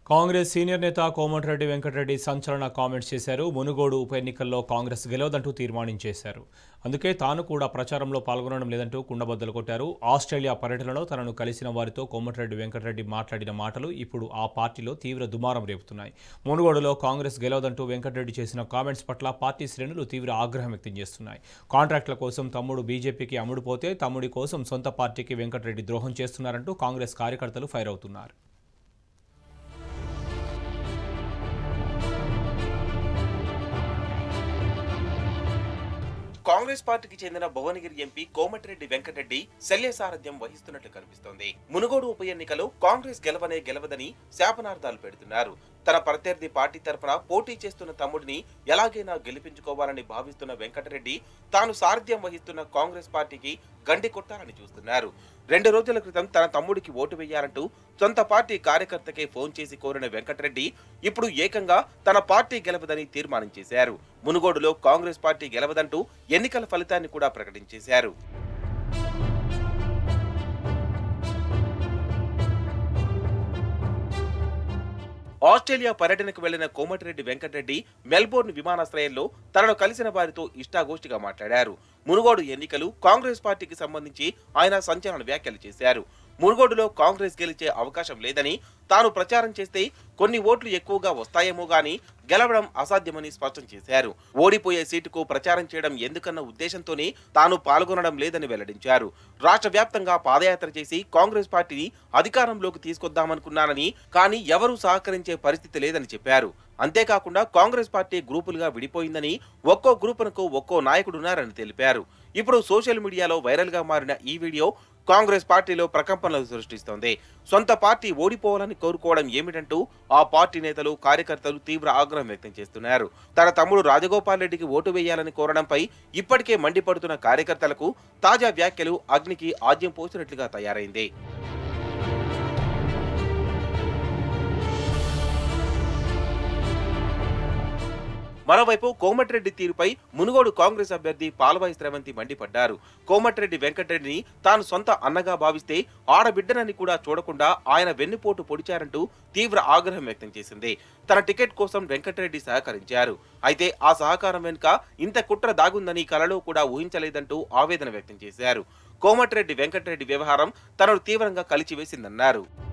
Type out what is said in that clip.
Congress senior నేత కోమటిరెడ్డి వెంకటరెడ్డి సంచలన comments చేశారు మునుగోడు ఉప ఎన్నికల్లో కాంగ్రెస్ గెలవదంటూ తీర్మానించేశారు అందుకే తాను కూడా ప్రచారంలో పాల్గొనడం లేదంటూ కుండబద్దలు కొట్టారు ఆస్ట్రేలియా పర్యటనలో తనను కలిసిన వారితో కోమటిరెడ్డి వెంకటరెడ్డి మాట్లాడిన మాటలు ఇప్పుడు ఆ పార్టీలో తీవ్ర దుమారం రేపుతున్నాయి మునుగోడులో కాంగ్రెస్ గెలవదంటూ వెంకటరెడ్డి చేసిన కామెంట్స్ పట్ల పార్టీ శ్రేణులు తీవ్ర ఆగ్రహం వ్యక్తం చేస్తున్నాయి కాంట్రాక్టుల కోసం తమ్ముడు బీజేపీకి అమ్ముడుపోతే తమ్ముడి కోసం సొంత పార్టీకి వెంకటరెడ్డి ద్రోహం చేస్తున్నారంటూ కాంగ్రెస్ కార్యకర్తలు ఫైర్ అవుతున్నారు కాంగ్రెస్ పార్టీకి చెందిన భువనగిరి ఎంపీ కోమటిరెడ్డి వెంకటరెడ్డి శల్య సారథ్యం వహిస్తున్నట్లు కనిపిస్తోంది మునుగోడు ఉప ఎన్నికలో కాంగ్రెస్ గెలవనే గెలవదని శాపనార్థాలు పెడుతున్నారు తన ప్రత్యర్థి పార్టీ తరఫున పోటీ చేస్తున్న తమ్ముడిని ఎలాగైనా గెలిపించుకోవాలని భావిస్తున్న వెంకటరెడ్డి తాను సారథ్యం వహిస్తున్న కాంగ్రెస్ పార్టీకి గండి కొట్టాలని చూస్తున్నారు రెండు రోజుల క్రితం తన తమ్ముడికి ఓటు వేయాలంటూ సొంత పార్టీ కార్యకర్తకే ఫోన్ చేసి కోరిన వెంకటరెడ్డి ఇప్పుడు ఏకంగా తన పార్టీ గెలవదని తీర్మానం చేశారు మునుగోడులో కాంగ్రెస్ పార్టీ గెలవదంటూ ఎన్నికల ఫలితాన్ని కూడా ప్రకటించేశారు ఆస్ట్రేలియా పర్యటనకు వెళ్లిన కోమటిరెడ్డి వెంకటరెడ్డి మెల్బోర్న్ విమానాశ్రయంలో తనను కలిసిన వారితో ఇష్టాగోష్ఠిగా మాట్లాడారు మునుగోడు ఎన్నికలు కాంగ్రెస్ పార్టీకి సంబంధించి ఆయన సంచలన వ్యాఖ్యలు చేశారు మునుగోడులో కాంగ్రెస్ గెలిచే అవకాశం లేదని తాను ప్రచారం చేస్తే కొన్ని ఓట్లు ఎక్కువగా వస్తాయేమో గాని గెలవడం అసాధ్యమని స్పష్టం చేశారు ఓడిపోయే సీటుకు ప్రచారం చేయడం ఎందుకన్న ఉద్దేశంతోనే తాను పాల్గొనడం లేదని వెల్లడించారు రాష్ట్ర వ్యాప్తంగా పాదయాత్ర చేసి కాంగ్రెస్ పార్టీని అధికారంలోకి తీసుకొద్దామనుకున్నానని కానీ ఎవరూ సహకరించే పరిస్థితి లేదని చెప్పారు అంతేకాకుండా కాంగ్రెస్ పార్టీ గ్రూపులుగా విడిపోయిందని ఒక్కో గ్రూపునకు ఒక్కో నాయకుడున్నారని తెలిపారు ఇప్పుడు సోషల్ మీడియాలో వైరల్ గా మారిన ఈ వీడియో కాంగ్రెస్ పార్టీలో ప్రకంపనలు సృష్టిస్తోంది సొంత పార్టీ ఓడిపోవాలని కోరుకోవడం ఏమిటంటూ ఆ పార్టీ నేతలు కార్యకర్తలు తీవ్ర ఆగ్రహం వ్యక్తం చేస్తున్నారు తన తమ్ముడు రాజగోపాల్ రెడ్డికి ఓటు వేయాలని కోరడంపై ఇప్పటికే మండిపడుతున్న కార్యకర్తలకు తాజా వ్యాఖ్యలు అగ్నికి ఆజ్యం పోసినట్లుగా తయారైంది మరోవైపు కోమటిరెడ్డి తీరుపై మునుగోడు కాంగ్రెస్ అభ్యర్థి పాల్వాయి స్రవంతి మండిపడ్డారు కోమటిరెడ్డి వెంకటరెడ్డిని తాను సొంత అన్నగా భావిస్తే ఆడబిడ్డనని కూడా చూడకుండా ఆయన వెన్నుపోటు పొడిచారంటూ తీవ్ర ఆగ్రహం వ్యక్తం చేసింది తన టికెట్ కోసం వెంకటరెడ్డి సహకరించారు అయితే ఆ సహకారం వెనుక ఇంత కుట్ర దాగుందని కలలో కూడా ఊహించలేదంటూ ఆవేదన వ్యక్తం చేశారు కోమటిరెడ్డి వెంకటరెడ్డి వ్యవహారం తనను తీవ్రంగా కలిచివేసిందన్నారు